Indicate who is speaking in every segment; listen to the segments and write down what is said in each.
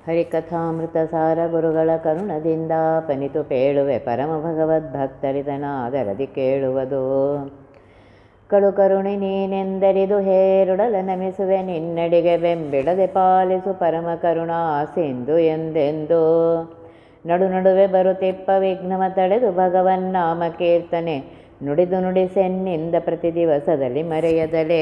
Speaker 1: ಹರಿಕಥಾಮೃತ ಸಾರ ಗುರುಗಳ ಕರುಣದಿಂದ ಪನಿತು ಪೇಳುವೆ ಪರಮ ಭಗವದ್ಭಕ್ತರಿದನಾದರದಿ ಕೇಳುವುದು ಕಡು ಕರುಣಿ ನೀನೆಂದರಿದು ಹೇರುಡಲ ನಮಿಸುವೆ ನಿನ್ನಡಿಗೆ ಬೆಂಬಿಡದೆ ಪಾಲಿಸು ಪರಮ ಕರುಣಾ ಸಿಂಧು ಎಂದೆಂದು ನಡು ನಡುವೆ ಬರುತ್ತಿಪ್ಪ ವಿಘ್ನವ ತಡೆದು ಭಗವನ್ನಾಮ ಕೀರ್ತನೆ ನುಡಿದು ನುಡಿಸೆನ್ನಿಂದ ಪ್ರತಿ ದಿವಸದಲ್ಲಿ ಮರೆಯದಲೇ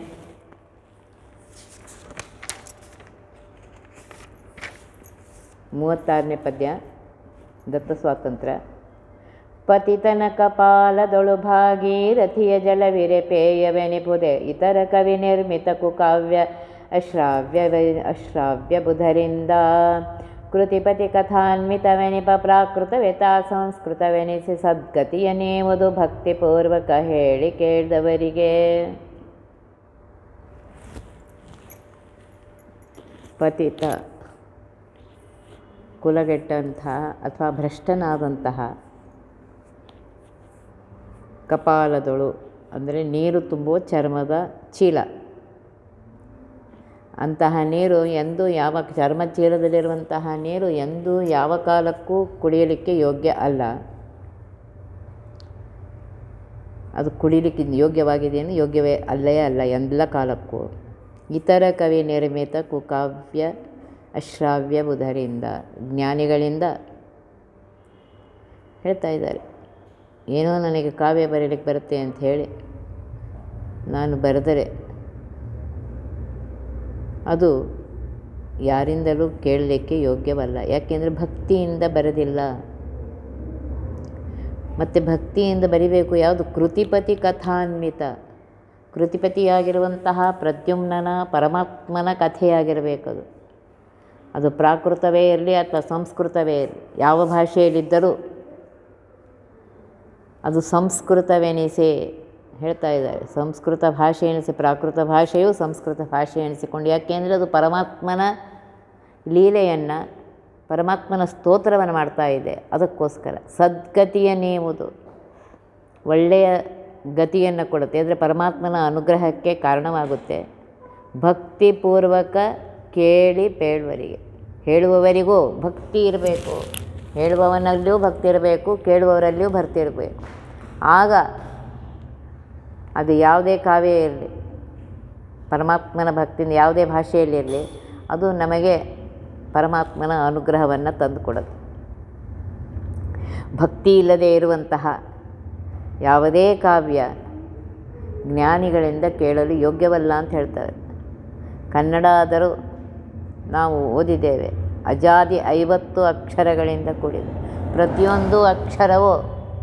Speaker 1: ಮೂವತ್ತಾರನೇ ಪದ್ಯ ದತ್ತ ಸ್ವಾತಂತ್ರ್ಯ ಪತಿತನ ಕಪಾಲದೊಳು ಭಾಗೀರಥಿಯ ಜಲವಿರೆ ಪೇಯವೆನಿಪುದೆ ಇತರ ಕವಿ ನಿರ್ಮಿತ ಕುಕಾವ್ಯ ಅಶ್ರಾವ್ಯ ಅಶ್ರಾವ್ಯ ಬುಧರಿಂದ ಕೃತಿಪತಿ ಕಥಾನ್ವಿತವೆನಿಪ ಪ್ರಾಕೃತವೆತಾ ಸಂಸ್ಕೃತವೆನಿಸಿ ಸದ್ಗತಿಯ ನೇವುದು ಭಕ್ತಿಪೂರ್ವಕ ಹೇಳಿ ಕೇಳಿದವರಿಗೆ ಪತಿತ ಕುಲಗೆಟ್ಟಂತಹ ಅಥವಾ ಭ್ರಷ್ಟನಾದಂತಹ ಕಪಾಲದೊಳು ಅಂದರೆ ನೀರು ತುಂಬುವ ಚರ್ಮದ ಚೀಲ ಅಂತಹ ನೀರು ಎಂದು ಯಾವ ಚರ್ಮ ಚೀಲದಲ್ಲಿರುವಂತಹ ನೀರು ಎಂದು ಯಾವ ಕಾಲಕ್ಕೂ ಕುಡಿಯಲಿಕ್ಕೆ ಯೋಗ್ಯ ಅಲ್ಲ ಅದು ಕುಡಿಲಿಕ್ಕೆ ಯೋಗ್ಯವಾಗಿದೆಯೇನು ಯೋಗ್ಯವೇ ಅಲ್ಲೇ ಅಲ್ಲ ಎಲ್ಲ ಕಾಲಕ್ಕೂ ಇತರ ಕವಿ ನಿರ್ಮಿತ ಕುಕಾವ್ಯ ಅಶ್ರಾವ್ಯ ಬುಧರಿಂದ ಜ್ಞಾನಿಗಳಿಂದ ಹೇಳ್ತಾ ಇದ್ದಾರೆ ಏನೋ ನನಗೆ ಕಾವ್ಯ ಬರೀಲಿಕ್ಕೆ ಬರುತ್ತೆ ಅಂತ ಹೇಳಿ ನಾನು ಬರೆದರೆ ಅದು ಯಾರಿಂದಲೂ ಕೇಳಲಿಕ್ಕೆ ಯೋಗ್ಯವಲ್ಲ ಯಾಕೆಂದರೆ ಭಕ್ತಿಯಿಂದ ಬರೆದಿಲ್ಲ ಮತ್ತು ಭಕ್ತಿಯಿಂದ ಬರಿಬೇಕು ಯಾವುದು ಕೃತಿಪತಿ ಕಥಾನ್ವಿತ ಕೃತಿಪತಿಯಾಗಿರುವಂತಹ ಪ್ರದ್ಯುಮ್ನನ ಪರಮಾತ್ಮನ ಕಥೆಯಾಗಿರಬೇಕದು ಅದು ಪ್ರಾಕೃತವೇ ಇರಲಿ ಅಥವಾ ಸಂಸ್ಕೃತವೇ ಇರಲಿ ಯಾವ ಭಾಷೆಯಲ್ಲಿದ್ದರೂ ಅದು ಸಂಸ್ಕೃತವೆನಿಸಿ ಹೇಳ್ತಾ ಇದ್ದಾರೆ ಸಂಸ್ಕೃತ ಭಾಷೆ ಎನಿಸಿ ಪ್ರಾಕೃತ ಭಾಷೆಯು ಸಂಸ್ಕೃತ ಭಾಷೆ ಎನಿಸಿಕೊಂಡು ಯಾಕೆಂದರೆ ಅದು ಪರಮಾತ್ಮನ ಲೀಲೆಯನ್ನು ಪರಮಾತ್ಮನ ಸ್ತೋತ್ರವನ್ನು ಮಾಡ್ತಾ ಇದೆ ಅದಕ್ಕೋಸ್ಕರ ಸದ್ಗತಿಯ ನೇಮುದು ಒಳ್ಳೆಯ ಗತಿಯನ್ನು ಕೊಡುತ್ತೆ ಅಂದರೆ ಪರಮಾತ್ಮನ ಅನುಗ್ರಹಕ್ಕೆ ಕಾರಣವಾಗುತ್ತೆ ಭಕ್ತಿಪೂರ್ವಕ ಕೇಳಿ ಪೇಳುವರಿಗೆ ಹೇಳುವವರಿಗೂ ಭಕ್ತಿ ಇರಬೇಕು ಹೇಳುವವನಲ್ಲಿಯೂ ಭಕ್ತಿ ಇರಬೇಕು ಕೇಳುವವರಲ್ಲಿಯೂ ಭಕ್ತಿ ಇರಬೇಕು ಆಗ ಅದು ಯಾವುದೇ ಕಾವ್ಯ ಇರಲಿ ಪರಮಾತ್ಮನ ಭಕ್ತಿಯಿಂದ ಯಾವುದೇ ಭಾಷೆಯಲ್ಲಿರಲಿ ಅದು ನಮಗೆ ಪರಮಾತ್ಮನ ಅನುಗ್ರಹವನ್ನು ತಂದುಕೊಡುತ್ತೆ ಭಕ್ತಿ ಇಲ್ಲದೆ ಇರುವಂತಹ ಯಾವುದೇ ಕಾವ್ಯ ಜ್ಞಾನಿಗಳಿಂದ ಕೇಳಲು ಯೋಗ್ಯವಲ್ಲ ಅಂತ ಹೇಳ್ತಾರೆ ಕನ್ನಡ ಆದರೂ ನಾವು ಓದಿದ್ದೇವೆ ಅಜಾದಿ ಐವತ್ತು ಅಕ್ಷರಗಳಿಂದ ಕೂಡಿದೆ ಪ್ರತಿಯೊಂದು ಅಕ್ಷರವೂ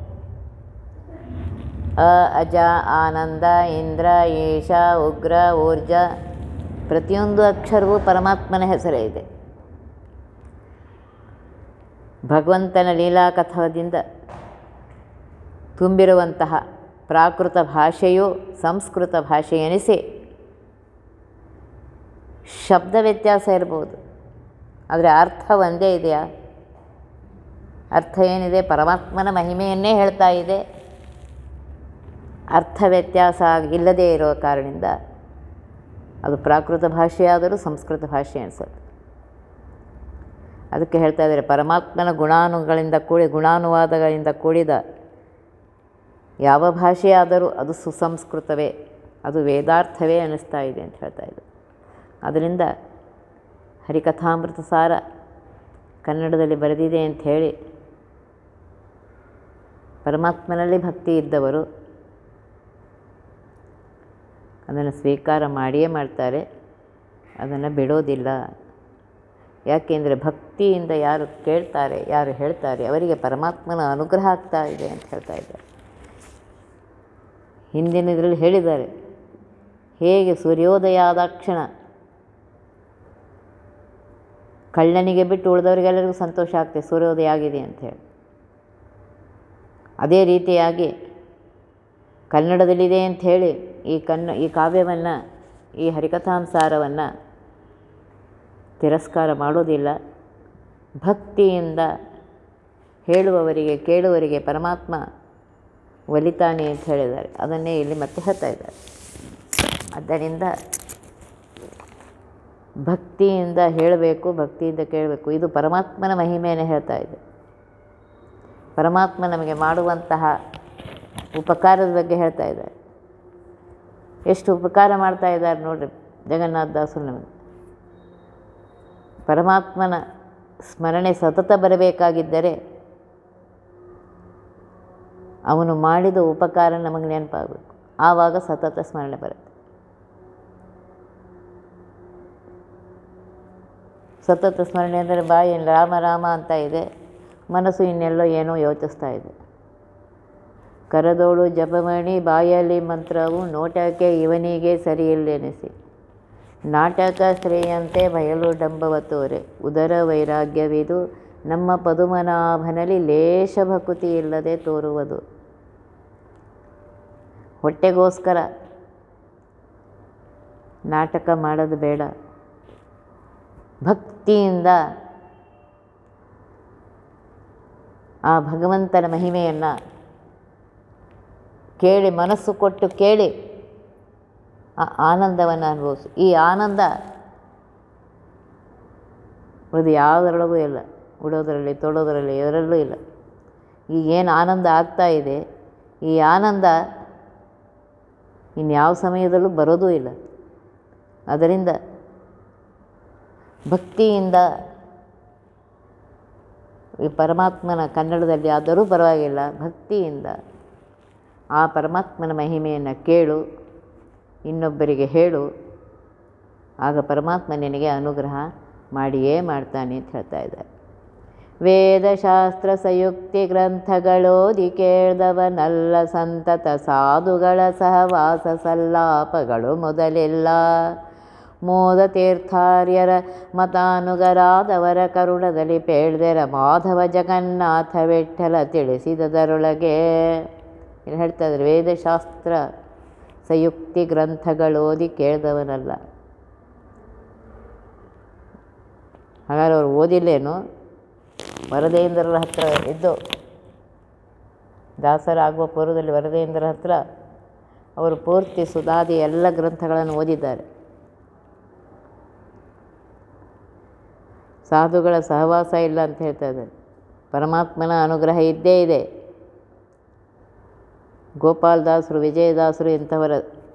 Speaker 1: ಅ ಅಜ ಆನಂದ ಇಂದ್ರ ಈಶ ಉಗ್ರ ಊರ್ಜ ಪ್ರತಿಯೊಂದು ಅಕ್ಷರವೂ ಪರಮಾತ್ಮನ ಹೆಸರೇ ಇದೆ ಭಗವಂತನ ಲೀಲಾಕಥದಿಂದ ತುಂಬಿರುವಂತಹ ಪ್ರಾಕೃತ ಭಾಷೆಯು ಸಂಸ್ಕೃತ ಭಾಷೆ ಎನಿಸಿ ಶಬ್ದ ವ್ಯತ್ಯಾಸ ಇರ್ಬೋದು ಆದರೆ ಅರ್ಥ ಒಂದೇ ಇದೆಯಾ ಅರ್ಥ ಏನಿದೆ ಪರಮಾತ್ಮನ ಮಹಿಮೆಯನ್ನೇ ಹೇಳ್ತಾ ಇದೆ ಅರ್ಥ ವ್ಯತ್ಯಾಸ ಇಲ್ಲದೇ ಇರೋ ಕಾರಣದಿಂದ ಅದು ಪ್ರಾಕೃತ ಭಾಷೆಯಾದರೂ ಸಂಸ್ಕೃತ ಭಾಷೆ ಅನಿಸುತ್ತೆ ಅದಕ್ಕೆ ಹೇಳ್ತಾ ಇದ್ದಾರೆ ಪರಮಾತ್ಮನ ಗುಣಾನುಗಳಿಂದ ಕೂಡಿ ಗುಣಾನುವಾದಗಳಿಂದ ಕೂಡಿದ ಯಾವ ಭಾಷೆಯಾದರೂ ಅದು ಸುಸಂಸ್ಕೃತವೇ ಅದು ವೇದಾರ್ಥವೇ ಅನ್ನಿಸ್ತಾ ಇದೆ ಅಂತ ಹೇಳ್ತಾ ಇದ್ದಾರೆ ಅದರಿಂದ ಹರಿಕಥಾಮೃತ ಸಾರ ಕನ್ನಡದಲ್ಲಿ ಬರೆದಿದೆ ಅಂತ ಹೇಳಿ ಪರಮಾತ್ಮನಲ್ಲಿ ಭಕ್ತಿ ಇದ್ದವರು ಅದನ್ನು ಸ್ವೀಕಾರ ಮಾಡಿಯೇ ಮಾಡ್ತಾರೆ ಅದನ್ನು ಬಿಡೋದಿಲ್ಲ ಯಾಕೆಂದರೆ ಭಕ್ತಿಯಿಂದ ಯಾರು ಕೇಳ್ತಾರೆ ಯಾರು ಹೇಳ್ತಾರೆ ಅವರಿಗೆ ಪರಮಾತ್ಮನ ಅನುಗ್ರಹ ಆಗ್ತಾ ಇದೆ ಅಂತ ಹೇಳ್ತಾ ಇದ್ದಾರೆ ಹಿಂದಿನ ಇದರಲ್ಲಿ ಹೇಳಿದ್ದಾರೆ ಹೇಗೆ ಸೂರ್ಯೋದಯ ಆದಾಕ್ಷಣ ಕಳ್ಳನಿಗೆ ಬಿಟ್ಟು ಉಳಿದವರಿಗೆಲ್ಲರಿಗೂ ಸಂತೋಷ ಆಗ್ತದೆ ಸೂರ್ಯೋದಯ ಆಗಿದೆ ಅಂಥೇಳಿ ಅದೇ ರೀತಿಯಾಗಿ ಕನ್ನಡದಲ್ಲಿದೆ ಅಂಥೇಳಿ ಈ ಕನ್ನ ಈ ಕಾವ್ಯವನ್ನು ಈ ಹರಿಕಥಾಂಸಾರವನ್ನು ತಿರಸ್ಕಾರ ಮಾಡೋದಿಲ್ಲ ಭಕ್ತಿಯಿಂದ ಹೇಳುವವರಿಗೆ ಕೇಳುವವರಿಗೆ ಪರಮಾತ್ಮ ಒಲಿತಾನೆ ಅಂತ ಹೇಳಿದ್ದಾರೆ ಅದನ್ನೇ ಇಲ್ಲಿ ಮತ್ತೆ ಹೇಳ್ತಾ ಇದ್ದಾರೆ ಆದ್ದರಿಂದ ಭಕ್ತಿಯಿಂದ ಹೇಳಬೇಕು ಭಕ್ತಿಯಿಂದ ಕೇಳಬೇಕು ಇದು ಪರಮಾತ್ಮನ ಮಹಿಮೆಯನ್ನು ಹೇಳ್ತಾ ಇದೆ ಪರಮಾತ್ಮ ನಮಗೆ ಮಾಡುವಂತಹ ಉಪಕಾರದ ಬಗ್ಗೆ ಹೇಳ್ತಾ ಇದ್ದಾರೆ ಎಷ್ಟು ಉಪಕಾರ ಮಾಡ್ತಾ ಇದ್ದಾರೆ ನೋಡ್ರಿ ಜಗನ್ನಾಥ ದಾಸರು ನಮಗೆ ಪರಮಾತ್ಮನ ಸ್ಮರಣೆ ಸತತ ಬರಬೇಕಾಗಿದ್ದರೆ ಅವನು ಮಾಡಿದ ಉಪಕಾರ ನಮಗೆ ನೆನಪಾಗಬೇಕು ಆವಾಗ ಸತತ ಸ್ಮರಣೆ ಬರುತ್ತೆ ಸತತ ಸ್ಮರಣೆ ಅಂದರೆ ಬಾಯಿ ರಾಮ ರಾಮ ಅಂತ ಇದೆ ಮನಸ್ಸು ಇನ್ನೆಲ್ಲೋ ಏನೋ ಯೋಚಿಸ್ತಾ ಇದೆ ಕರದೋಳು ಜಪಮಣಿ ಬಾಯಲ್ಲಿ ಮಂತ್ರವು ನೋಟಕ್ಕೆ ಇವನಿಗೆ ಸರಿಯಿಲ್ಲೆನಿಸಿ ನಾಟಕ ಶ್ರೇಯಂತೆ ಬಯಲು ಡಂಬವ ತೋರೆ ಉದರ ವೈರಾಗ್ಯವಿದು ನಮ್ಮ ಪದುಮನಾಭನಲ್ಲಿ ಲೇಷ ಭಕುತಿ ಇಲ್ಲದೆ ತೋರುವುದು ಹೊಟ್ಟೆಗೋಸ್ಕರ ನಾಟಕ ಮಾಡೋದು ಬೇಡ ಭಕ್ತಿಯಿಂದ ಆ ಭಗವಂತನ ಮಹಿಮೆಯನ್ನು ಕೇಳಿ ಮನಸ್ಸು ಕೊಟ್ಟು ಕೇಳಿ ಆ ಆನಂದವನ್ನು ಅನುಭವಿಸು ಈ ಆನಂದ ಅದು ಯಾವುದರೊಳಗೂ ಇಲ್ಲ ಉಡೋದರಲ್ಲಿ ತೊಡೋದರಲ್ಲಿ ಇದರಲ್ಲೂ ಇಲ್ಲ ಈಗ ಏನು ಆನಂದ ಆಗ್ತಾ ಇದೆ ಈ ಆನಂದ ಇನ್ಯಾವ ಸಮಯದಲ್ಲೂ ಬರೋದೂ ಇಲ್ಲ ಅದರಿಂದ ಭಕ್ತಿಯಿಂದ ಈ ಪರಮಾತ್ಮನ ಕನ್ನಡದಲ್ಲಿ ಆದರೂ ಪರವಾಗಿಲ್ಲ ಭಕ್ತಿಯಿಂದ ಆ ಪರಮಾತ್ಮನ ಮಹಿಮೆಯನ್ನು ಕೇಳು ಇನ್ನೊಬ್ಬರಿಗೆ ಹೇಳು ಆಗ ಪರಮಾತ್ಮ ನಿನಗೆ ಅನುಗ್ರಹ ಮಾಡಿಯೇ ಮಾಡ್ತಾನೆ ಅಂತ ಹೇಳ್ತಾ ಇದ್ದಾರೆ ವೇದಶಾಸ್ತ್ರ ಸಂಯುಕ್ತಿ ಗ್ರಂಥಗಳೋದಿ ಕೇಳ್ದವನಲ್ಲ ಸಂತತ ಸಾಧುಗಳ ಸಹವಾಸ ಸಲ್ಲಾಪಗಳು ಮೊದಲೆಲ್ಲ ಮೋದ ತೀರ್ಥಾರ್ಯರ ಮತಾನುಗರಾದವರ ಕರುಣದಲ್ಲಿ ಪೇಳ್ದೆರ ಮಾಧವ ಜಗನ್ನಾಥ ವಿಠಲ ತಿಳಿಸಿದದರೊಳಗೆ ಏನು ಹೇಳ್ತಾ ಇದ್ದಾರೆ ವೇದಶಾಸ್ತ್ರ ಸಂಯುಕ್ತಿ ಗ್ರಂಥಗಳೋದಿ ಕೇಳ್ದವನಲ್ಲ ಹಾಗಾದ್ರೆ ಅವ್ರು ಓದಿಲ್ಲೇನು ವರದೇಂದ್ರರ ಹತ್ರ ಇದ್ದು ದಾಸರಾಗುವ ಪೂರ್ವದಲ್ಲಿ ವರದೇಂದ್ರರ ಹತ್ರ ಅವರು ಪೂರ್ತಿ ಸುಧಾದಿ ಎಲ್ಲ ಗ್ರಂಥಗಳನ್ನು ಓದಿದ್ದಾರೆ ಸಾಧುಗಳ ಸಹವಾಸ ಇಲ್ಲ ಅಂತ ಹೇಳ್ತಾ ಇದ್ದಾರೆ ಪರಮಾತ್ಮನ ಅನುಗ್ರಹ ಇದ್ದೇ ಇದೆ ಗೋಪಾಲದಾಸರು ವಿಜಯದಾಸರು ಇಂಥವರ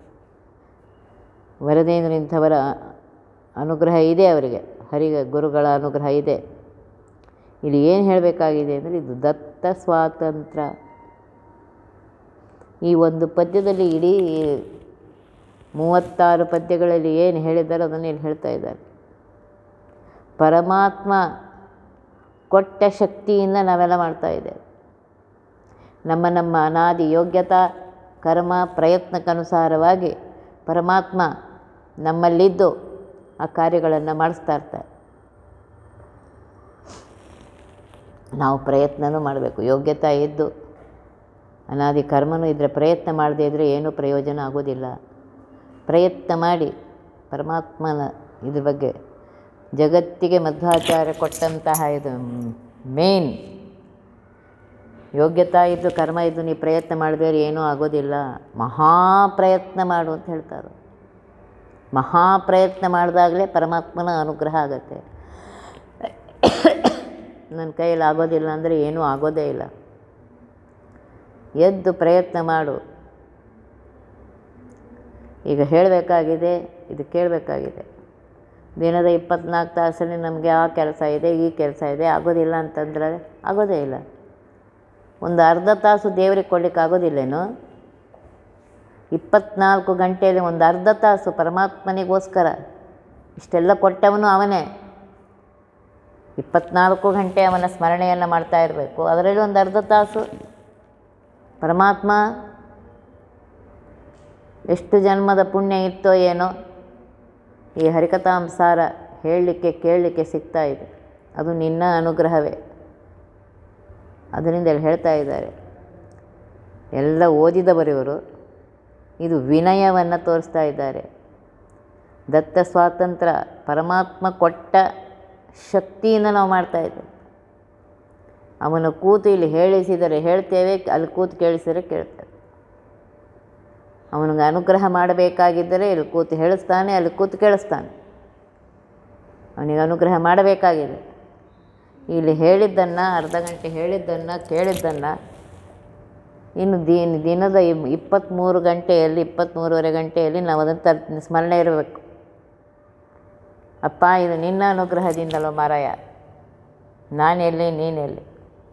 Speaker 1: ವರದೇಂದ್ರ ಇಂಥವರ ಅನುಗ್ರಹ ಇದೆ ಅವರಿಗೆ ಹರಿಗ ಗುರುಗಳ ಅನುಗ್ರಹ ಇದೆ ಇಲ್ಲಿ ಏನು ಹೇಳಬೇಕಾಗಿದೆ ಅಂದರೆ ಇದು ದತ್ತ ಸ್ವಾತಂತ್ರ್ಯ ಈ ಒಂದು ಪದ್ಯದಲ್ಲಿ ಇಡೀ ಮೂವತ್ತಾರು ಪದ್ಯಗಳಲ್ಲಿ ಏನು ಹೇಳಿದ್ದಾರೆ ಅದನ್ನು ಇಲ್ಲಿ ಹೇಳ್ತಾ ಇದ್ದಾರೆ ಪರಮಾತ್ಮ ಕೊಟ್ಟ ಶಕ್ತಿಯಿಂದ ನಾವೆಲ್ಲ ಮಾಡ್ತಾ ಇದ್ದೇವೆ ನಮ್ಮ ನಮ್ಮ ಅನಾದಿ ಯೋಗ್ಯತಾ ಕರ್ಮ ಪ್ರಯತ್ನಕ್ಕನುಸಾರವಾಗಿ ಪರಮಾತ್ಮ ನಮ್ಮಲ್ಲಿದ್ದು ಆ ಕಾರ್ಯಗಳನ್ನು ಮಾಡಿಸ್ತಾ ಇರ್ತಾರೆ ನಾವು ಪ್ರಯತ್ನನೂ ಮಾಡಬೇಕು ಯೋಗ್ಯತಾ ಇದ್ದು ಅನಾದಿ ಕರ್ಮನೂ ಇದ್ದರೆ ಪ್ರಯತ್ನ ಮಾಡದೇ ಇದ್ದರೆ ಏನೂ ಪ್ರಯೋಜನ ಆಗೋದಿಲ್ಲ ಪ್ರಯತ್ನ ಮಾಡಿ ಪರಮಾತ್ಮನ ಇದ್ರ ಬಗ್ಗೆ ಜಗತ್ತಿಗೆ ಮಧ್ವಾಚಾರ್ಯ ಕೊಟ್ಟಂತಹ ಇದು ಮೇನ್ ಯೋಗ್ಯತಾ ಇದ್ದು ಕರ್ಮ ಇದ್ದು ನೀವು ಪ್ರಯತ್ನ ಮಾಡಿದ್ರೆ ಏನೂ ಆಗೋದಿಲ್ಲ ಮಹಾಪ್ರಯತ್ನ ಮಾಡು ಅಂತ ಹೇಳ್ತಾರೆ ಮಹಾಪ್ರಯತ್ನ ಮಾಡಿದಾಗಲೇ ಪರಮಾತ್ಮನ ಅನುಗ್ರಹ ಆಗತ್ತೆ ನನ್ನ ಕೈಯಲ್ಲಿ ಆಗೋದಿಲ್ಲ ಅಂದರೆ ಏನೂ ಆಗೋದೇ ಇಲ್ಲ ಎದ್ದು ಪ್ರಯತ್ನ ಮಾಡು ಈಗ ಹೇಳಬೇಕಾಗಿದೆ ಇದು ಕೇಳಬೇಕಾಗಿದೆ ದಿನದ ಇಪ್ಪತ್ನಾಲ್ಕು ತಾಸಲ್ಲಿ ನಮಗೆ ಆ ಕೆಲಸ ಇದೆ ಈ ಕೆಲಸ ಇದೆ ಆಗೋದಿಲ್ಲ ಅಂತಂದ್ರೆ ಆಗೋದೇ ಇಲ್ಲ ಒಂದು ಅರ್ಧ ತಾಸು ದೇವರಿಗೆ ಕೊಡ್ಲಿಕ್ಕೆ ಆಗೋದಿಲ್ಲೇನು ಇಪ್ಪತ್ನಾಲ್ಕು ಗಂಟೆಯಲ್ಲಿ ಒಂದು ಅರ್ಧ ತಾಸು ಪರಮಾತ್ಮನಿಗೋಸ್ಕರ ಇಷ್ಟೆಲ್ಲ ಕೊಟ್ಟವನು ಅವನೇ ಇಪ್ಪತ್ನಾಲ್ಕು ಗಂಟೆ ಅವನ ಸ್ಮರಣೆಯನ್ನು ಮಾಡ್ತಾ ಇರಬೇಕು ಅದರಲ್ಲಿ ಒಂದು ಅರ್ಧ ತಾಸು ಪರಮಾತ್ಮ ಎಷ್ಟು ಜನ್ಮದ ಪುಣ್ಯ ಇತ್ತೋ ಏನೋ ಈ ಹರಿಕಥಾಂಸಾರ ಹೇಳಲಿಕ್ಕೆ ಕೇಳಲಿಕ್ಕೆ ಸಿಗ್ತಾ ಇದೆ ಅದು ನಿನ್ನ ಅನುಗ್ರಹವೇ ಅದರಿಂದ ಇಲ್ಲಿ ಹೇಳ್ತಾ ಇದ್ದಾರೆ ಎಲ್ಲ ಓದಿದವರಿವರು ಇದು ವಿನಯವನ್ನು ತೋರಿಸ್ತಾ ಇದ್ದಾರೆ ದತ್ತ ಸ್ವಾತಂತ್ರ್ಯ ಪರಮಾತ್ಮ ಕೊಟ್ಟ ಶಕ್ತಿಯಿಂದ ನಾವು ಮಾಡ್ತಾ ಇದ್ದೇವೆ ಅವನು ಕೂತು ಇಲ್ಲಿ ಹೇಳಿಸಿದರೆ ಹೇಳ್ತೇವೆ ಅಲ್ಲಿ ಕೂತು ಕೇಳಿಸಿದರೆ ಕೇಳ್ತೇವೆ ಅವನಿಗೆ ಅನುಗ್ರಹ ಮಾಡಬೇಕಾಗಿದ್ದರೆ ಇಲ್ಲಿ ಕೂತು ಹೇಳಿಸ್ತಾನೆ ಅಲ್ಲಿ ಕೂತು ಕೇಳಿಸ್ತಾನೆ ಅವನಿಗೆ ಅನುಗ್ರಹ ಮಾಡಬೇಕಾಗಿದೆ ಇಲ್ಲಿ ಹೇಳಿದ್ದನ್ನು ಅರ್ಧ ಗಂಟೆ ಹೇಳಿದ್ದನ್ನು ಕೇಳಿದ್ದನ್ನು ಇನ್ನು ದಿನ ದಿನದ ಇಪ್- ಇಪ್ಪತ್ತ್ಮೂರು ಗಂಟೆಯಲ್ಲಿ ಇಪ್ಪತ್ತ್ಮೂರುವರೆ ಗಂಟೆಯಲ್ಲಿ ನಾವು ಅದನ್ನು ತ ಸ್ಮರಣೆ ಇರಬೇಕು ಅಪ್ಪ ಇದು ನಿನ್ನ ಅನುಗ್ರಹದಿಂದಲೋ ಮಾರಾಯ ನಾನೆಲ್ಲಿ ನೀನೆಲ್ಲಿ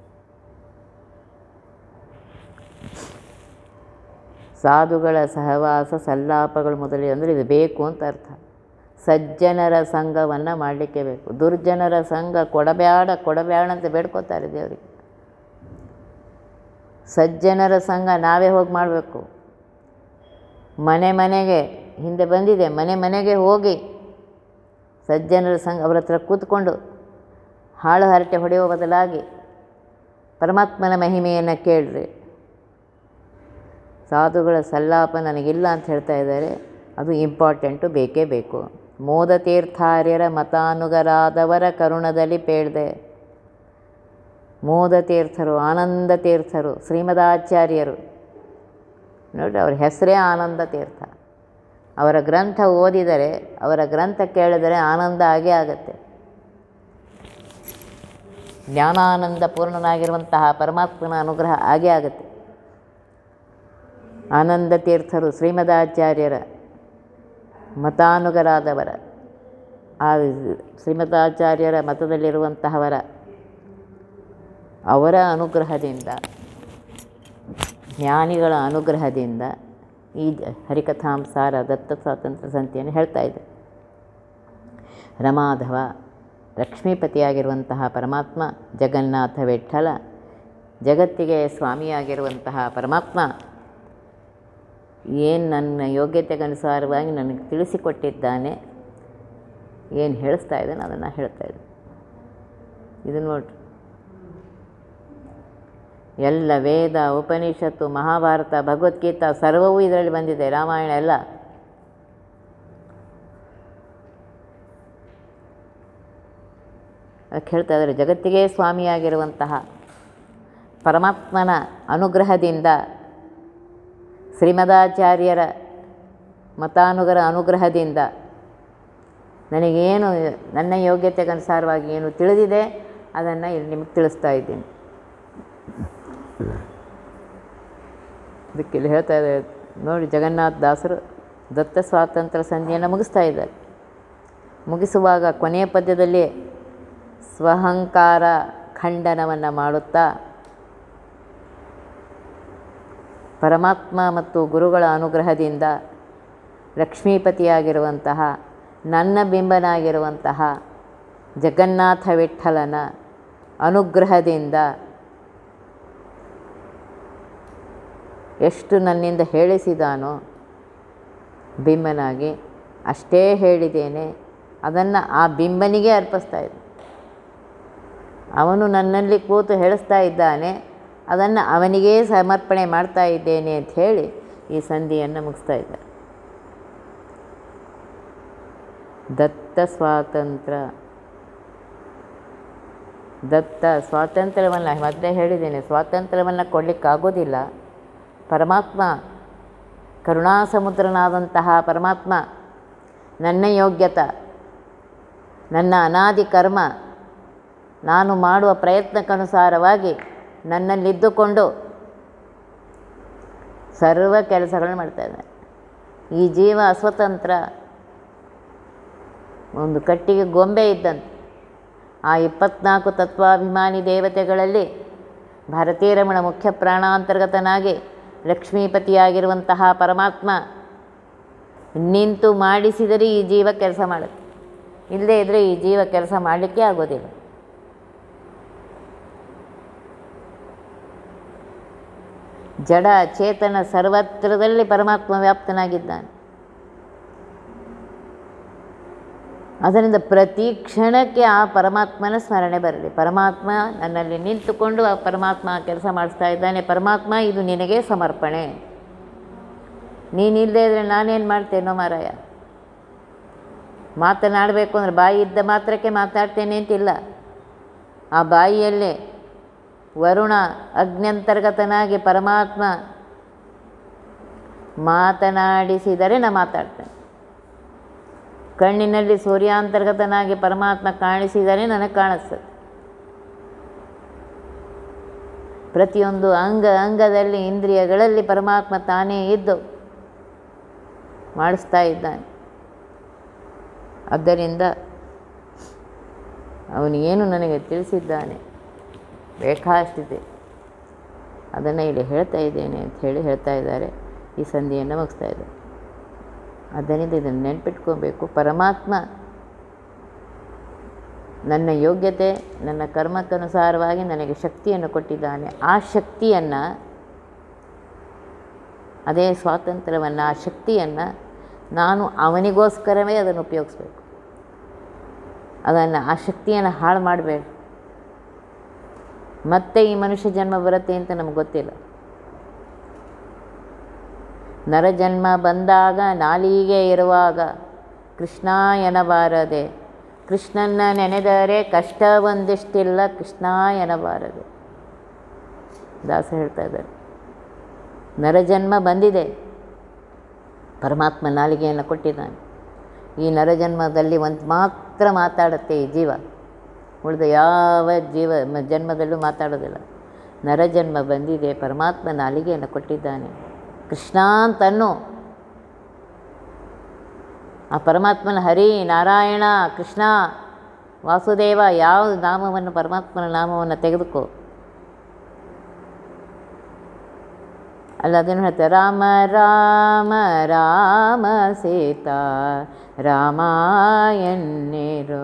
Speaker 1: ಸಾಧುಗಳ ಸಹವಾಸ ಸಲ್ಲಾಪಗಳು ಮೊದಲಿಗೆ ಅಂದರೆ ಇದು ಬೇಕು ಅಂತ ಅರ್ಥ ಸಜ್ಜನರ ಸಂಘವನ್ನು ಮಾಡಲಿಕ್ಕೆ ಬೇಕು ದುರ್ಜನರ ಸಂಘ ಕೊಡಬ್ಯಾಡ ಕೊಡಬ್ಯಾಡ ಅಂತ ಬೇಡ್ಕೋತಾರೆ ದೇವರಿಗೆ ಸಜ್ಜನರ ಸಂಘ ನಾವೇ ಹೋಗಿ ಮಾಡಬೇಕು ಮನೆ ಮನೆಗೆ ಹಿಂದೆ ಬಂದಿದೆ ಮನೆ ಮನೆಗೆ ಹೋಗಿ ಸಜ್ಜನರ ಸಂಘ ಅವರ ಹತ್ರ ಕೂತ್ಕೊಂಡು ಹಾಳು ಹರಟೆ ಹೊಡೆಯುವ ಬದಲಾಗಿ ಪರಮಾತ್ಮನ ಮಹಿಮೆಯನ್ನು ಕೇಳ್ರಿ ಸಾಧುಗಳ ಸಲ್ಲಾಪ ನನಗಿಲ್ಲ ಅಂತ ಹೇಳ್ತಾ ಇದ್ದಾರೆ ಅದು ಇಂಪಾರ್ಟೆಂಟು ಬೇಕೇ ಬೇಕು ಮೋದ ತೀರ್ಥಾರ್ಯರ ಮತಾನುಗರಾದವರ ಕರುಣದಲ್ಲಿ ಪೇಳ್ದೆ ಮೋದ ತೀರ್ಥರು ಆನಂದ ತೀರ್ಥರು ಶ್ರೀಮದಾಚಾರ್ಯರು ನೋಡಿ ಅವ್ರ ಹೆಸರೇ ಆನಂದ ತೀರ್ಥ ಅವರ ಗ್ರಂಥ ಓದಿದರೆ ಅವರ ಗ್ರಂಥ ಕೇಳಿದರೆ ಆನಂದ ಆಗೇ ಆಗುತ್ತೆ ಜ್ಞಾನಾನಂದ ಪೂರ್ಣನಾಗಿರುವಂತಹ ಪರಮಾತ್ಮನ ಅನುಗ್ರಹ ಆಗೇ ಆಗುತ್ತೆ ಆನಂದ ತೀರ್ಥರು ಶ್ರೀಮದಾಚಾರ್ಯರ ಮತಾನುಗರಾದವರ ಆ ಶ್ರೀಮದಾಚಾರ್ಯರ ಮತದಲ್ಲಿರುವಂತಹವರ ಅವರ ಅನುಗ್ರಹದಿಂದ ಜ್ಞಾನಿಗಳ ಅನುಗ್ರಹದಿಂದ ಈ ಜ- ಹರಿಕಥಾಂಸಾರ ದತ್ತ ಸ್ವಾತಂತ್ರ್ಯ ಸಂತಿಯನ್ನು ಹೇಳ್ತಾ ಇದೆ ರಮಾಧವ ಲಕ್ಷ್ಮೀಪತಿಯಾಗಿರುವಂತಹ ಪರಮಾತ್ಮ ಜಗನ್ನಾಥ ವಿಠ್ಠಲ ಜಗತ್ತಿಗೆ ಸ್ವಾಮಿಯಾಗಿರುವಂತಹ ಪರಮಾತ್ಮ ಏನು ನನ್ನ ಯೋಗ್ಯತೆಗನುಸಾರವಾಗಿ ನನಗೆ ತಿಳಿಸಿಕೊಟ್ಟಿದ್ದಾನೆ ಏನು ಹೇಳಿಸ್ತಾ ಇದ್ದಾನೆ ಅದನ್ನು ಹೇಳ್ತಾ ಇದ್ದೆ ಇದು ನೋಡ್ರಿ ಎಲ್ಲ ವೇದ ಉಪನಿಷತ್ತು ಮಹಾಭಾರತ ಭಗವದ್ಗೀತಾ ಸರ್ವವೂ ಇದರಲ್ಲಿ ಬಂದಿದೆ ರಾಮಾಯಣ ಎಲ್ಲ ಅದಕ್ಕೆ ಹೇಳ್ತಾ ಇದ್ದಾರೆ ಜಗತ್ತಿಗೆ ಸ್ವಾಮಿಯಾಗಿರುವಂತಹ ಪರಮಾತ್ಮನ ಅನುಗ್ರಹದಿಂದ ಶ್ರೀಮದಾಚಾರ್ಯರ ಮತಾನುಗರ ಅನುಗ್ರಹದಿಂದ ನನಗೇನು ನನ್ನ ಯೋಗ್ಯತೆಗನುಸಾರವಾಗಿ ಏನು ತಿಳಿದಿದೆ ಅದನ್ನು ಇಲ್ಲಿ ನಿಮಗೆ ತಿಳಿಸ್ತಾ ಇದ್ದೀನಿ ಅದಕ್ಕೆ ಇಲ್ಲಿ ಹೇಳ್ತಾ ಇದ್ದಾರೆ ನೋಡಿ ಜಗನ್ನಾಥ ದಾಸರು ದತ್ತ ಸ್ವಾತಂತ್ರ್ಯ ಸಂಧಿಯನ್ನು ಮುಗಿಸ್ತಾ ಇದ್ದಾರೆ ಮುಗಿಸುವಾಗ ಕೊನೆಯ ಪದ್ಯದಲ್ಲಿ ಸ್ವಹಂಕಾರ ಖಂಡನವನ್ನು ಮಾಡುತ್ತಾ ಪರಮಾತ್ಮ ಮತ್ತು ಗುರುಗಳ ಅನುಗ್ರಹದಿಂದ ಲಕ್ಷ್ಮೀಪತಿಯಾಗಿರುವಂತಹ ನನ್ನ ಬಿಂಬನಾಗಿರುವಂತಹ ಜಗನ್ನಾಥ ವಿಠ್ಠಲನ ಅನುಗ್ರಹದಿಂದ ಎಷ್ಟು ನನ್ನಿಂದ ಹೇಳಿಸಿದಾನೋ ಬಿಂಬನಾಗಿ ಅಷ್ಟೇ ಹೇಳಿದ್ದೇನೆ ಅದನ್ನು ಆ ಬಿಂಬನಿಗೆ ಅರ್ಪಿಸ್ತಾ ಇದ್ದೆ ಅವನು ನನ್ನಲ್ಲಿ ಕೂತು ಹೇಳಿಸ್ತಾ ಇದ್ದಾನೆ ಅದನ್ನು ಅವನಿಗೇ ಸಮರ್ಪಣೆ ಮಾಡ್ತಾ ಇದ್ದೇನೆ ಅಂತ ಹೇಳಿ ಈ ಸಂಧಿಯನ್ನು ಮುಗಿಸ್ತಾ ಇದ್ದಾರೆ ದತ್ತ ಸ್ವಾತಂತ್ರ್ಯ ದತ್ತ ಸ್ವಾತಂತ್ರ್ಯವನ್ನು ಮೊದಲೇ ಹೇಳಿದ್ದೇನೆ ಸ್ವಾತಂತ್ರ್ಯವನ್ನು ಕೊಡಲಿಕ್ಕಾಗೋದಿಲ್ಲ ಪರಮಾತ್ಮ ಕರುಣಾಸಮುದ್ರನಾದಂತಹ ಪರಮಾತ್ಮ ನನ್ನ ಯೋಗ್ಯತ ನನ್ನ ಅನಾದಿ ಕರ್ಮ ನಾನು ಮಾಡುವ ಪ್ರಯತ್ನಕ್ಕನುಸಾರವಾಗಿ ನನ್ನಲ್ಲಿದ್ದುಕೊಂಡು ಸರ್ವ ಕೆಲಸಗಳನ್ನು ಮಾಡ್ತಾ ಇದ್ದಾನೆ ಈ ಜೀವ ಅಸ್ವತಂತ್ರ ಒಂದು ಕಟ್ಟಿಗೆ ಗೊಂಬೆ ಇದ್ದಂತೆ ಆ ಇಪ್ಪತ್ನಾಲ್ಕು ತತ್ವಾಭಿಮಾನಿ ದೇವತೆಗಳಲ್ಲಿ ಭಾರತೀರಮಣ ಮುಖ್ಯ ಪ್ರಾಣಾಂತರ್ಗತನಾಗಿ ಲಕ್ಷ್ಮೀಪತಿಯಾಗಿರುವಂತಹ ಪರಮಾತ್ಮ ನಿಂತು ಮಾಡಿಸಿದರೆ ಈ ಜೀವ ಕೆಲಸ ಮಾಡುತ್ತೆ ಇಲ್ಲದೇ ಇದ್ದರೆ ಈ ಜೀವ ಕೆಲಸ ಮಾಡಲಿಕ್ಕೆ ಆಗೋದಿಲ್ಲ ಜಡ ಚೇತನ ಸರ್ವತ್ರದಲ್ಲಿ ಪರಮಾತ್ಮ ವ್ಯಾಪ್ತನಾಗಿದ್ದಾನೆ ಅದರಿಂದ ಪ್ರತಿ ಕ್ಷಣಕ್ಕೆ ಆ ಪರಮಾತ್ಮನ ಸ್ಮರಣೆ ಬರಲಿ ಪರಮಾತ್ಮ ನನ್ನಲ್ಲಿ ನಿಂತುಕೊಂಡು ಆ ಪರಮಾತ್ಮ ಕೆಲಸ ಮಾಡಿಸ್ತಾ ಇದ್ದಾನೆ ಪರಮಾತ್ಮ ಇದು ನಿನಗೆ ಸಮರ್ಪಣೆ ನೀನಿಲ್ಲದೆ ಇದ್ದರೆ ನಾನೇನು ಮಾಡ್ತೇನೋ ಮಾರಾಯ ಮಾತನಾಡಬೇಕು ಅಂದರೆ ಬಾಯಿ ಇದ್ದ ಮಾತ್ರಕ್ಕೆ ಮಾತಾಡ್ತೇನೆ ಅಂತಿಲ್ಲ ಆ ಬಾಯಿಯಲ್ಲೇ ವರುಣ ಅಗ್ನ್ಯಂತರ್ಗತನಾಗಿ ಪರಮಾತ್ಮ ಮಾತನಾಡಿಸಿದರೆ ನಾ ಮಾತಾಡ್ತೇನೆ ಕಣ್ಣಿನಲ್ಲಿ ಸೂರ್ಯಾಂತರ್ಗತನಾಗಿ ಪರಮಾತ್ಮ ಕಾಣಿಸಿದರೆ ನನಗೆ ಕಾಣಿಸ್ತದೆ ಪ್ರತಿಯೊಂದು ಅಂಗ ಅಂಗದಲ್ಲಿ ಇಂದ್ರಿಯಗಳಲ್ಲಿ ಪರಮಾತ್ಮ ತಾನೇ ಇದ್ದು ಮಾಡಿಸ್ತಾ ಇದ್ದಾನೆ ಆದ್ದರಿಂದ ಅವನು ಏನು ನನಗೆ ತಿಳಿಸಿದ್ದಾನೆ ಬೇಕಾಷ್ಟಿದೆ ಅದನ್ನು ಇಲ್ಲಿ ಹೇಳ್ತಾ ಇದ್ದೇನೆ ಅಂತ ಹೇಳಿ ಹೇಳ್ತಾ ಇದ್ದಾರೆ ಈ ಸಂಧಿಯನ್ನು ಮುಗಿಸ್ತಾ ಇದ್ದಾರೆ ಆದ್ದರಿಂದ ಇದನ್ನು ನೆನ್ಪಿಟ್ಕೋಬೇಕು ಪರಮಾತ್ಮ ನನ್ನ ಯೋಗ್ಯತೆ ನನ್ನ ಕರ್ಮಕ್ಕನುಸಾರವಾಗಿ ನನಗೆ ಶಕ್ತಿಯನ್ನು ಕೊಟ್ಟಿದ್ದಾನೆ ಆ ಶಕ್ತಿಯನ್ನು ಅದೇ ಸ್ವಾತಂತ್ರ್ಯವನ್ನು ಆ ಶಕ್ತಿಯನ್ನು ನಾನು ಅವನಿಗೋಸ್ಕರವೇ ಅದನ್ನು ಉಪಯೋಗಿಸ್ಬೇಕು ಅದನ್ನು ಆ ಶಕ್ತಿಯನ್ನು ಹಾಳು ಮಾಡಬೇಡ ಮತ್ತೆ ಈ ಮನುಷ್ಯ ಜನ್ಮ ಬರುತ್ತೆ ಅಂತ ನಮಗೆ ಗೊತ್ತಿಲ್ಲ ನರಜನ್ಮ ಬಂದಾಗ ನಾಲಿಗೆ ಇರುವಾಗ ಕೃಷ್ಣ ಎನಬಾರದೆ ಕೃಷ್ಣನ ನೆನೆದರೆ ಕಷ್ಟ ಒಂದಿಷ್ಟಿಲ್ಲ ಕೃಷ್ಣ ಎನಬಾರದೆ ದಾಸ ಹೇಳ್ತಾ ಇದ್ದಾರೆ ನರಜನ್ಮ ಬಂದಿದೆ ಪರಮಾತ್ಮ ನಾಲಿಗೆಯನ್ನು ಕೊಟ್ಟಿದ್ದಾನೆ ಈ ನರಜನ್ಮದಲ್ಲಿ ಒಂದು ಮಾತ್ರ ಮಾತಾಡುತ್ತೆ ಈ ಜೀವ ಉಳಿದ ಯಾವ ಜೀವ ಮ- ಜನ್ಮದಲ್ಲೂ ಮಾತಾಡೋದಿಲ್ಲ ನರಜನ್ಮ ಬಂದಿದೆ ಪರಮಾತ್ಮ ನಾಲಿಗೆಯನ್ನು ಕೊಟ್ಟಿದ್ದಾನೆ ಕೃಷ್ಣ ಅಂತನ್ನು ಆ ಪರಮಾತ್ಮನ ಹರಿ ನಾರಾಯಣ ಕೃಷ್ಣ ವಾಸುದೇವ ಯಾವ ನಾಮವನ್ನು ಪರಮಾತ್ಮನ ನಾಮವನ್ನು ತೆಗೆದುಕೋ ಅಲ್ಲ ಅದನ್ನು ಹೇಳ್ತಾರೆ ರಾಮ ರಾಮ ರಾಮ ಸೀತಾ ರಾಮಾಯಣ್ಣಿರೋ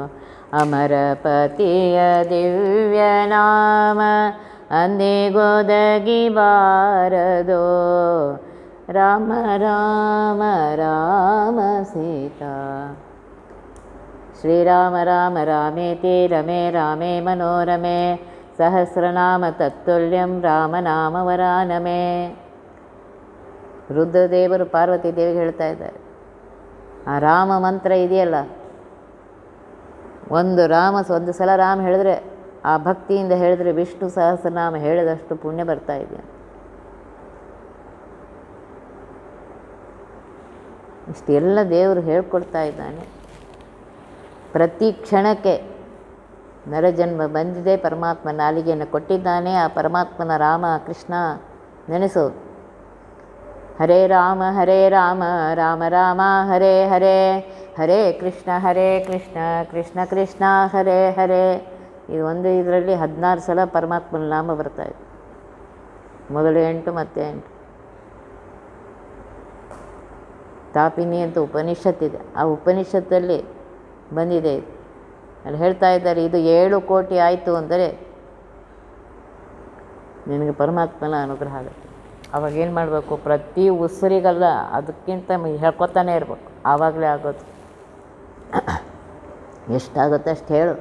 Speaker 1: ಅಮರಪತಿಯ ದಿವ್ಯ ನಾಮ ಅಂದಿಗೊದಗಿ ಬಾರದೋ ರಾಮ ರಾಮ ರಾಮ ಸೀತಾ ಶ್ರೀರಾಮ ರಾಮ ರಾಮೇತಿ ರಮೇ ರಾಮೇ ಮನೋರಮೆ ಸಹಸ್ರನಾಮ ತತ್ತುಲ್ಯಂ ರಾಮನಾಮ ವರಾನಮೆ ರುದ್ರದೇವರು ಪಾರ್ವತಿ ದೇವಿಗೆ ಹೇಳ್ತಾ ಇದ್ದಾರೆ ಆ ರಾಮ ಮಂತ್ರ ಇದೆಯಲ್ಲ ಒಂದು ರಾಮ ಒಂದು ಸಲ ರಾಮ ಹೇಳಿದ್ರೆ ಆ ಭಕ್ತಿಯಿಂದ ಹೇಳಿದ್ರೆ ವಿಷ್ಣು ಸಹಸ್ರನಾಮ ಹೇಳಿದಷ್ಟು ಪುಣ್ಯ ಬರ್ತಾ ಇದೆ ಇಷ್ಟೆಲ್ಲ ದೇವರು ಹೇಳ್ಕೊಡ್ತಾ ಇದ್ದಾನೆ ಪ್ರತಿ ಕ್ಷಣಕ್ಕೆ ನರಜನ್ಮ ಬಂದಿದೆ ಪರಮಾತ್ಮ ನಾಲಿಗೆಯನ್ನು ಕೊಟ್ಟಿದ್ದಾನೆ ಆ ಪರಮಾತ್ಮನ ರಾಮ ಕೃಷ್ಣ ನೆನೆಸು ಹರೇ ರಾಮ ಹರೇ ರಾಮ ರಾಮ ರಾಮ ಹರೇ ಹರೇ ಹರೇ ಕೃಷ್ಣ ಹರೇ ಕೃಷ್ಣ ಕೃಷ್ಣ ಕೃಷ್ಣ ಹರೇ ಹರೇ ಇದು ಒಂದು ಇದರಲ್ಲಿ ಹದಿನಾರು ಸಲ ಪರಮಾತ್ಮನ ನಾಮ ಬರ್ತಾ ಇದೆ ಮೊದಲು ಎಂಟು ಮತ್ತೆ ಎಂಟು ತಾಪಿನಿ ಅಂತ ಉಪನಿಷತ್ತಿದೆ ಆ ಉಪನಿಷತ್ತಲ್ಲಿ ಬಂದಿದೆ ಇದು ಅಲ್ಲಿ ಹೇಳ್ತಾ ಇದ್ದಾರೆ ಇದು ಏಳು ಕೋಟಿ ಆಯಿತು ಅಂದರೆ ನಿನಗೆ ಪರಮಾತ್ಮನ ಅನುಗ್ರಹ ಆಗುತ್ತೆ ಅವಾಗ ಏನು ಮಾಡಬೇಕು ಪ್ರತಿ ಉಸಿರಿಗಲ್ಲ ಅದಕ್ಕಿಂತ ಮ- ಹೇಳ್ಕೊತಾನೆ ಇರಬೇಕು ಆವಾಗಲೇ ಆಗೋದು ಎಷ್ಟಾಗುತ್ತೆ ಅಷ್ಟು ಹೇಳು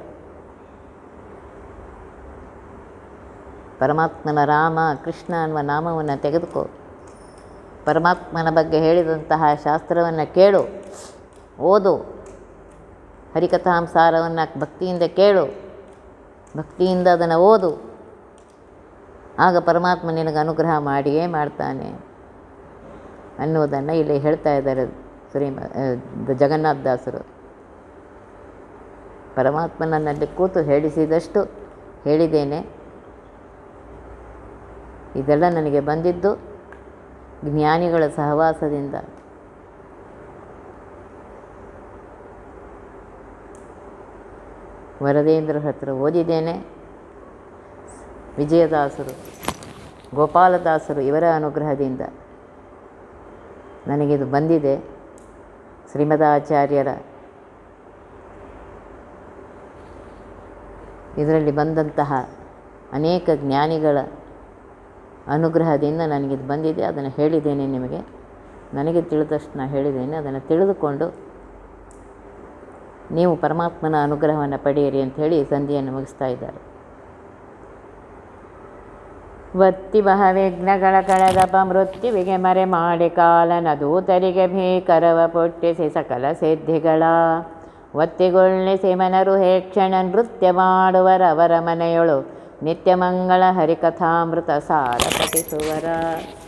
Speaker 1: ಪರಮಾತ್ಮನ ರಾಮ ಕೃಷ್ಣ ಅನ್ನುವ ನಾಮವನ್ನು ತೆಗೆದುಕೋ ಪರಮಾತ್ಮನ ಬಗ್ಗೆ ಹೇಳಿದಂತಹ ಶಾಸ್ತ್ರವನ್ನು ಕೇಳು ಓದು ಹರಿಕಥಾಂಸಾರವನ್ನು ಭಕ್ತಿಯಿಂದ ಕೇಳು ಭಕ್ತಿಯಿಂದ ಅದನ್ನು ಓದು ಆಗ ಪರಮಾತ್ಮ ನಿನಗೆ ಅನುಗ್ರಹ ಮಾಡಿಯೇ ಮಾಡ್ತಾನೆ ಅನ್ನುವುದನ್ನು ಇಲ್ಲಿ ಹೇಳ್ತಾ ಇದ್ದಾರೆ ಶ್ರೀಮ ಆ, ಜಗನ್ನಾಥ ದಾಸರು ಪರಮಾತ್ಮ ನನ್ನಲ್ಲಿ ಕೂತು ಹೇಳಿಸಿದಷ್ಟು ಹೇಳಿದ್ದೇನೆ ಇದೆಲ್ಲ ನನಗೆ ಬಂದಿದ್ದು ಜ್ಞಾನಿಗಳ ಸಹವಾಸದಿಂದ ವರದೇಂದ್ರ ಹತ್ರ ಓದಿದ್ದೇನೆ ವಿಜಯದಾಸರು ಗೋಪಾಲದಾಸರು ಇವರ ಅನುಗ್ರಹದಿಂದ ನನಗಿದು ಬಂದಿದೆ ಶ್ರೀಮದಾಚಾರ್ಯರ ಇದರಲ್ಲಿ ಬಂದಂತಹ ಅನೇಕ ಜ್ಞಾನಿಗಳ ಅನುಗ್ರಹದಿಂದ ನನಗಿದು ಬಂದಿದೆ ಅದನ್ನು ಹೇಳಿದ್ದೇನೆ ನಿಮಗೆ ನನಗೆ ತಿಳಿದಷ್ಟು ನಾನು ಹೇಳಿದ್ದೇನೆ ಅದನ್ನು ತಿಳಿದುಕೊಂಡು ನೀವು ಪರಮಾತ್ಮನ ಅನುಗ್ರಹವನ್ನು ಪಡೆಯಿರಿ ಅಂತ ಹೇಳಿ ಸಂಧಿಯನ್ನು ಮುಗಿಸ್ತಾ ಇದ್ದಾರೆ ವತ್ತಿ ಬಹ ವಿಘ್ನಗಳ ಕಳೆದಪ ಮೃತ್ಯುವಿಗೆ ಮರೆ ಮಾಡಿ ಕಾಲನ ದೂತರಿಗೆ ಭೀಕರವ ಪುಟ್ಟಿಸಿ ಸಕಲ ಸಿದ್ಧಿಗಳ ಒತ್ತಿಗೊಳ್ಳಿಸಿ ಮನರು ಹೇಕ್ಷಣ ನೃತ್ಯ ಮಾಡುವರವರ ಮನೆಯೊಳು ನಿತ್ಯ ಮಂಗಳ ಹರಿಕಥಾಮೃತ ಸಾರ ಪಠಿಸುವರ